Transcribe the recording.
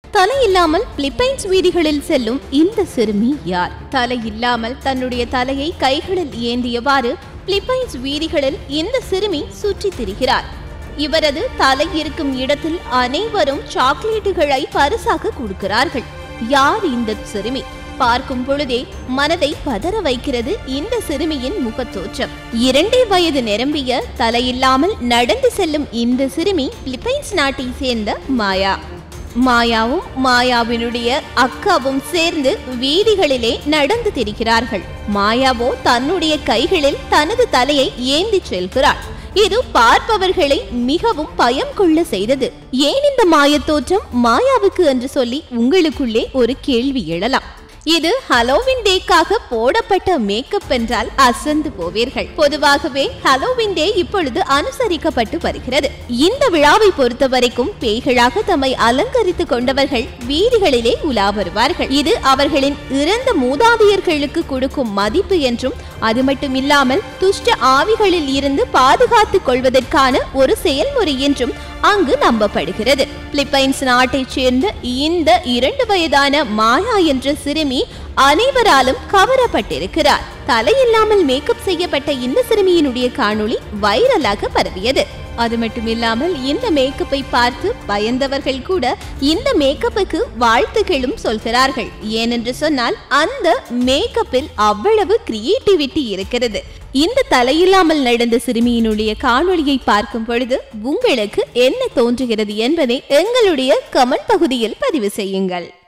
தலை இல்லாமல் பிலிப்பைன்ஸ் வீதிகளில் செல்லும் இந்த சிறுமி யார் தலை இல்லாமல் தன்னுடைய தலையை கைகளில் ஏந்தியவாறு பிலிப்பைன்ஸ் வீதிகளில் இந்த சிறுமி சுற்றித் திரிகிறார் இவரது தலை இருக்கும் இடத்தில் அனைவரும் சாக்லேட்டுகளை பரிசாக கொடுக்கிறார்கள் யார் இந்த சிறுமி பார்க்கும் பொழுதே மனதை பதற வைக்கிறது இந்த சிறுமியின் முகத்தோற்றம் இரண்டே வயது நிரம்பிய தலையில்லாமல் நடந்து செல்லும் இந்த சிறுமி பிலிப்பைன்ஸ் நாட்டை சேர்ந்த மாயா மாயாவும் மாயாவினுடைய அக்காவும் சேர்ந்து வீதிகளிலே நடந்து திரிகிறார்கள் மாயாவோ தன்னுடைய கைகளில் தனது தலையை ஏந்திச் செல்கிறாள் இது பார்ப்பவர்களை மிகவும் பயம் கொள்ள செய்தது ஏன் இந்த மாயத்தோற்றம் மாயாவுக்கு என்று சொல்லி உங்களுக்குள்ளே ஒரு கேள்வி எழலாம் இது ஹலோவின் டேக்காக போடப்பட்ட மேக்கப் என்றால் அசந்து போவீர்கள் பொதுவாகவே ஹலோவின் டே இப்பொழுது அனுசரிக்கப்பட்டு வருகிறது இந்த விழாவை பொறுத்த வரைக்கும் பேய்களாக தம்மை அலங்கரித்துக் கொண்டவர்கள் வீதிகளிலே உலா வருவார்கள் இது அவர்களின் இறந்த மூதாதையர்களுக்கு கொடுக்கும் மதிப்பு என்றும் அது மட்டும் இல்லாமல் துஷ்ட ஆவிகளில் இருந்து பாதுகாத்துக் கொள்வதற்கான ஒரு செயல்முறை என்றும் அங்கு நம்பப்படுகிறது பிலிப்பைன்ஸ் நாட்டைச் சேர்ந்த இந்த இரண்டு வயதான மாயா என்ற சிறுமி அனைவராலும் கவரப்பட்டிருக்கிறார் தலையில்லாமல் மேக்கப் செய்யப்பட்ட இந்த சிறுமியினுடைய காணொளி வைரலாக பரவியது அது மட்டுமில்லாமல் இந்த மேக்கப்பை பார்த்து பயந்தவர்கள் கூட இந்த மேக்கப்புக்கு வாழ்த்துகளும் சொல்கிறார்கள் ஏனென்று சொன்னால் அந்த மேக்கப்பில் அவ்வளவு கிரியேட்டிவிட்டி இருக்கிறது இந்த தலையில்லாமல் நடந்த சிறுமியினுடைய காணொளியை பார்க்கும் பொழுது உங்களுக்கு என்ன தோன்றுகிறது என்பதை எங்களுடைய கமெண்ட் பகுதியில் பதிவு செய்யுங்கள்